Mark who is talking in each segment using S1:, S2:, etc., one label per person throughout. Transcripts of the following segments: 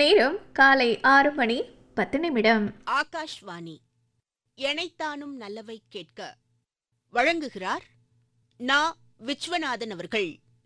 S1: நேரம் காலை ஆறு மணி பத்து நிமிடம்
S2: ஆகாஷ்வாணி எனைத்தானும் நல்லவை கேட்க வழங்குகிறார் நா விஸ்வநாதன் அவர்கள்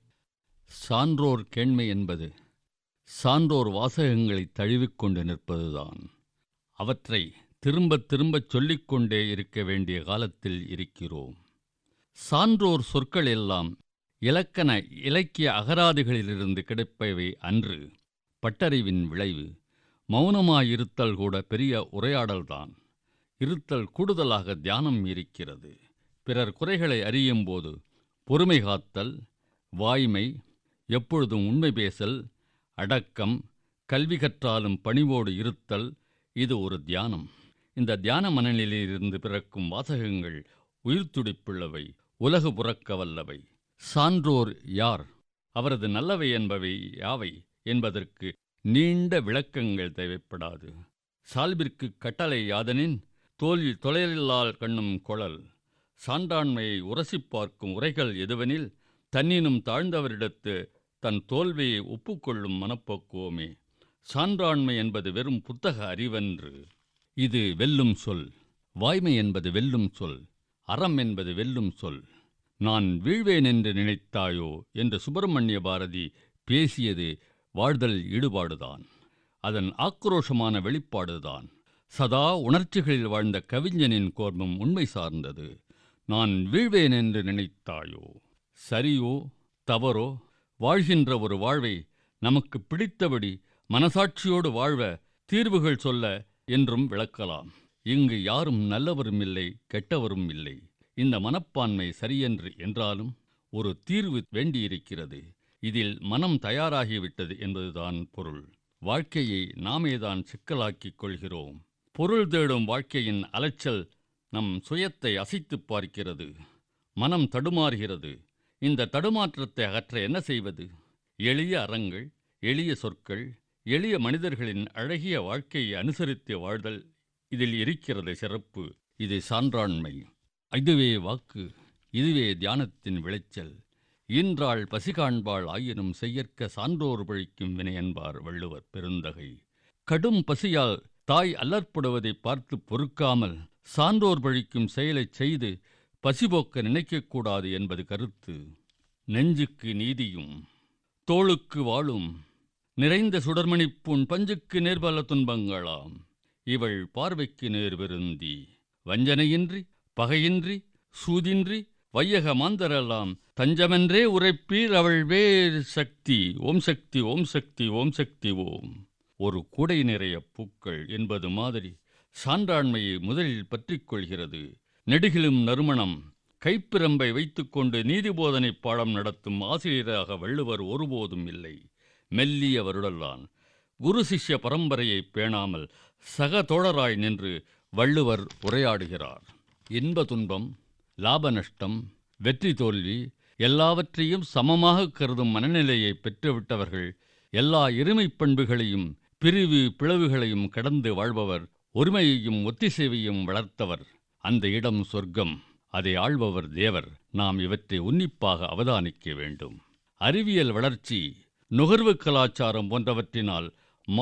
S3: சான்றோர் கேண்மை என்பது சான்றோர் வாசகங்களை தழுவிக்கொண்டு நிற்பதுதான் அவற்றை திரும்பத் திரும்பச் சொல்லிக்கொண்டே இருக்க வேண்டிய காலத்தில் இருக்கிறோம் சான்றோர் சொற்கள் எல்லாம் இலக்கண இலக்கிய அகராதிகளிலிருந்து கிடைப்பவை அன்று பட்டறிவின் விளைவு மௌனமாயிருத்தல் கூட பெரிய உரையாடல்தான் இருத்தல் கூடுதலாக தியானம் இருக்கிறது பிறர் குறைகளை அறியும்போது பொறுமை காத்தல் வாய்மை எப்பொழுதும் உண்மை பேசல் அடக்கம் கல்வி கற்றாலும் பணிவோடு இருத்தல் இது ஒரு தியானம் இந்த தியான மனநிலையிலிருந்து பிறக்கும் வாசகங்கள் உயிர்த்துடிப்புள்ளவை உலகு புறக்க வல்லவை சான்றோர் யார் அவரது நல்லவை என்பவை யாவை என்பதற்கு நீண்ட விளக்கங்கள் தேவைப்படாது சால்பிற்கு கட்டளை யாதனின் தோல்வி தொலையில்லால் கண்ணும் கொளல் சான்றாண்மையை உரசிப் பார்க்கும் உரைகள் எதுவெனில் தன்னினும் தாழ்ந்தவரிடத்து தன் தோல்வியை ஒப்புக்கொள்ளும் மனப்போக்குவமே சான்றாண்மை என்பது வெறும் புத்தக அறிவன்று இது வெல்லும் சொல் வாய்மை என்பது வெல்லும் சொல் அறம் என்பது வெல்லும் சொல் நான் வீழ்வேன் என்று நினைத்தாயோ என்று சுப்பிரமணிய பாரதி பேசியது வாழ்தல் ஈடுபாடுதான் அதன் ஆக்ரோஷமான வெளிப்பாடுதான் சதா உணர்ச்சிகளில் வாழ்ந்த கவிஞனின் கோர்மம் உண்மை சார்ந்தது நான் வீழ்வேன் என்று நினைத்தாயோ சரியோ தவறோ வாழ்கின்ற ஒரு வாழ்வை நமக்கு பிடித்தபடி மனசாட்சியோடு வாழ்வ தீர்வுகள் சொல்ல என்றும் விளக்கலாம் இங்கு யாரும் நல்லவரும் இல்லை கெட்டவரும் இல்லை இந்த மனப்பான்மை சரியென்று என்றாலும் ஒரு தீர்வு வேண்டியிருக்கிறது இதில் மனம் தயாராகிவிட்டது என்பதுதான் பொருள் வாழ்க்கையை நாமேதான் சிக்கலாக்கிக் கொள்கிறோம் பொருள் தேடும் வாழ்க்கையின் அலைச்சல் நம் சுயத்தை அசைத்துப் பார்க்கிறது மனம் தடுமாறுகிறது இந்த தடுமாற்றத்தை அகற்ற என்ன செய்வது எளிய அறங்கள் எளிய சொற்கள் எளிய மனிதர்களின் அழகிய வாழ்க்கையை அனுசரித்து வாழ்தல் இதில் இருக்கிறது சிறப்பு இது சான்றாண்மை இதுவே வாக்கு இதுவே தியானத்தின் விளைச்சல் ஈன்றாள் பசி காண்பாள் ஆயினும் செய்யற்க சான்றோர் பழிக்கும் வினை என்பார் வள்ளுவர் பெருந்தகை கடும் பசியால் தாய் அல்லற்படுவதை பார்த்து பொறுக்காமல் சான்றோர் பழிக்கும் செயலைச் செய்து பசிபோக்க நினைக்கக்கூடாது என்பது கருத்து நெஞ்சுக்கு நீதியும் தோளுக்கு வாழும் நிறைந்த சுடர்மணிப்புண் பஞ்சுக்கு நேர்பல துன்பங்களாம் இவள் பார்வைக்கு நேர் விருந்தி வஞ்சனையின்றி பகையின்றி சூதின்றி வையக மாந்தரெல்லாம் தஞ்சமென்றே உரைப்பீர் அவள் வேர் சக்தி ஓம் சக்தி ஓம் சக்தி ஓம் சக்தி ஓம் ஒரு கூடை நிறைய பூக்கள் என்பது மாதிரி சான்றாண்மையை முதலில் பற்றிக் கொள்கிறது நெடுகிலும் நறுமணம் கைப்பிரம்பை வைத்துக்கொண்டு நீதிபோதனை பாடம் நடத்தும் ஆசிரியராக வள்ளுவர் ஒருபோதும் இல்லை மெல்லிய வருடல்லான் குரு சிஷ்ய பரம்பரையை பேணாமல் சக தோழராய் நின்று வள்ளுவர் உரையாடுகிறார் இன்ப துன்பம் லாப நஷ்டம் வெற்றி தோல்வி எல்லாவற்றையும் சமமாக கருதும் மனநிலையை பெற்றுவிட்டவர்கள் எல்லா இருமைப் பண்புகளையும் பிரிவு பிளவுகளையும் கடந்து வாழ்பவர் ஒருமையையும் ஒத்திசைவையும் வளர்த்தவர் அந்த இடம் சொர்க்கம் அதை ஆள்பவர் தேவர் நாம் இவற்றை உன்னிப்பாக அவதானிக்க வேண்டும் அறிவியல் வளர்ச்சி நுகர்வு கலாச்சாரம் போன்றவற்றினால்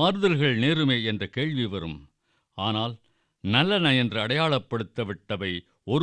S3: மாறுதல்கள் நேருமே என்ற கேள்வி வரும் ஆனால் நல்லன என்று அடையாளப்படுத்தவிட்டவை